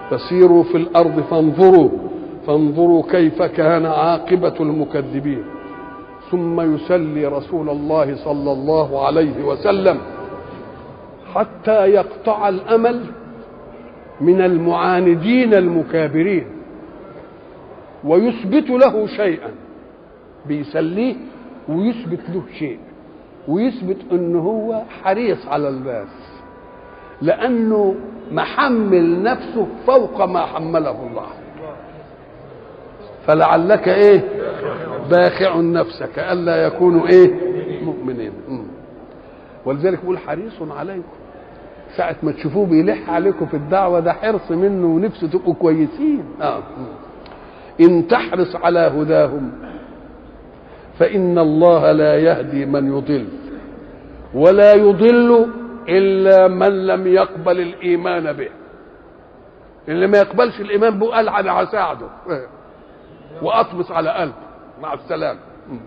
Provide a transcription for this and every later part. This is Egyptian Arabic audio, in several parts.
فسيروا في الارض فانظروا فانظروا كيف كان عاقبه المكذبين ثم يسلي رسول الله صلى الله عليه وسلم حتى يقطع الامل من المعاندين المكابرين ويثبت له شيئا بيسليه ويثبت له شيء ويثبت ان هو حريص على الباس لانه محمل نفسه فوق ما حمله الله فلعلك ايه باخع نفسك الا يكونوا ايه مؤمنين م. ولذلك بيقول حريص عليكم ساعة ما تشوفوه بيلح عليكم في الدعوة ده حرص منه ونفسه تبقوا كويسين آه. إن تحرص على هداهم فإن الله لا يهدي من يضل ولا يضل إلا من لم يقبل الإيمان به اللي ما يقبلش الإيمان به قال أنا هساعده وأطمس على قلبه مع السلامة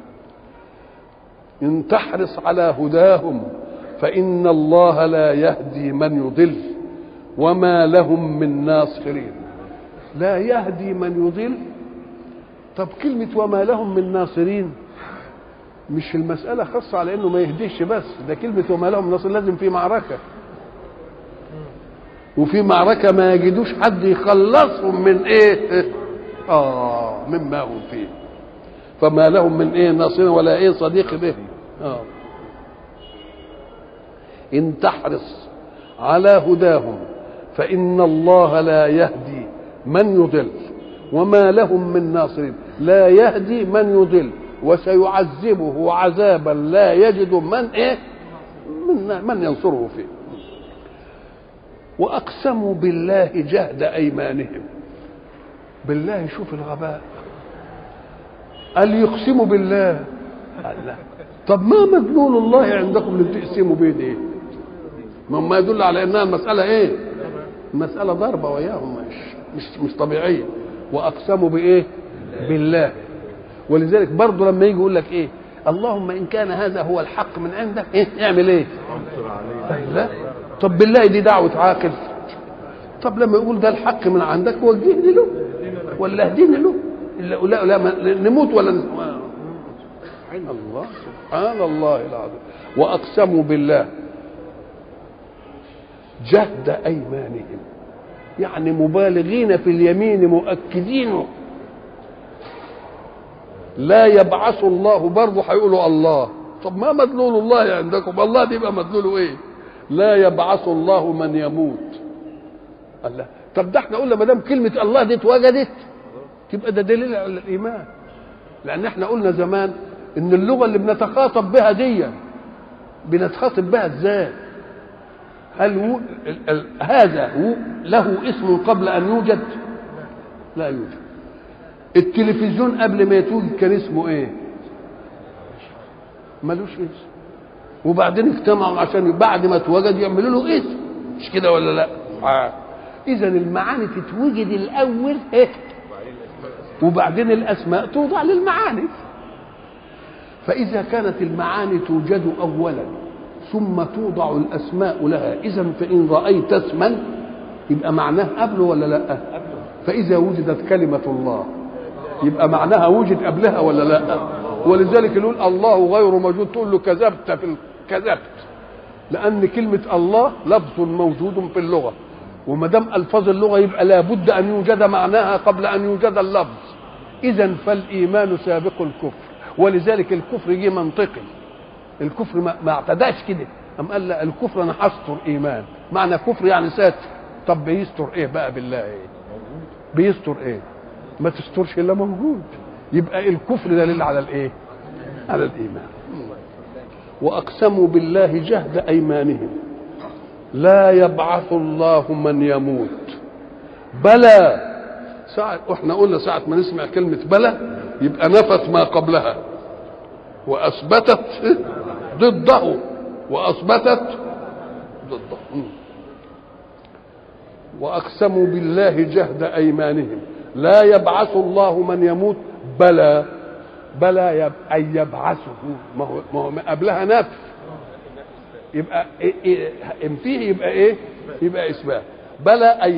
إن تحرص على هداهم فإن الله لا يهدي من يضل وما لهم من ناصرين لا يهدي من يضل طب كلمة وما لهم من ناصرين مش المسألة خاصة على إنه ما يهديش بس ده كلمة وما لهم من ناصرين لازم في معركة وفي معركة ما يجدوش حد يخلصهم من إيه؟ آه مما هم فيه فما لهم من إيه ناصرين ولا إيه صديق به آه إن تحرص على هداهم فإن الله لا يهدي من يضل وما لهم من ناصرين لا يهدي من يضل وسيعذبه عذابا لا يجد من ايه من, من ينصره فيه واقسموا بالله جهد ايمانهم بالله شوف الغباء قال يقسموا بالله قال لا طب ما مدلول الله عندكم اللي بتقسموا بيه ايه ما يدل على انها المساله ايه المساله ضربه وياهم مش مش مش طبيعيه واقسموا بايه بالله ولذلك برضه لما يجي يقول لك ايه اللهم ان كان هذا هو الحق من عندك ايه اعمل ايه لا طب بالله دي دعوه عاقل طب لما يقول ده الحق من عندك وجهني له ولا اهديني له لا لا, لا نموت ولا الله سبحان الله العظيم واقسموا بالله جهد ايمانهم يعني مبالغين في اليمين مؤكدينه لا يبعث الله برضه هيقولوا الله طب ما مدلول الله عندكم الله دي يبقى مدلوله ايه لا يبعث الله من يموت الله طب ده احنا قلنا ما دام كلمه الله دي اتوجدت تبقى ده دليل على الايمان لان احنا قلنا زمان ان اللغه اللي بنتخاطب بها دي بنتخاطب بها ازاي هل و... ال... ال... هذا و... له اسم قبل ان يوجد لا يوجد التلفزيون قبل ما يتوجد كان اسمه ايه ملوش اسم وبعدين اجتمعوا عشان بعد ما اتوجد يعملوا له اسم مش كده ولا لا آه. اذا المعاني تتوجد الاول ايه وبعدين الاسماء توضع للمعاني فاذا كانت المعاني توجد اولا ثم توضع الاسماء لها اذا فان رايت اسما يبقى معناه قبله ولا لا فاذا وجدت كلمه الله يبقى معناها وجد قبلها ولا لا ولذلك يقول الله غير موجود تقول له كذبت في كذبت لان كلمه الله لفظ موجود في اللغه وما دام الفاظ اللغه يبقى لابد ان يوجد معناها قبل ان يوجد اللفظ اذا فالايمان سابق الكفر ولذلك الكفر جه منطقي الكفر ما, ما اعتداش كده أم قال لا الكفر انا هستر ايمان معنى كفر يعني ساتر طب بيستر ايه بقى بالله ايه بيستر ايه ما تسترش الا موجود يبقى الكفر دليل على الايه على الايمان واقسموا بالله جهد ايمانهم لا يبعث الله من يموت بلى ساعة احنا قلنا ساعة ما نسمع كلمة بلى يبقى نفت ما قبلها وأثبتت ضده وأثبتت ضده وأقسموا بالله جهد أيمانهم لا يبعث الله من يموت بلى بلى يب أي يبعثه ما هو, ما هو قبلها نفي يبقى إيه إيه إن فيه يبقى ايه يبقى اثبات بلى أي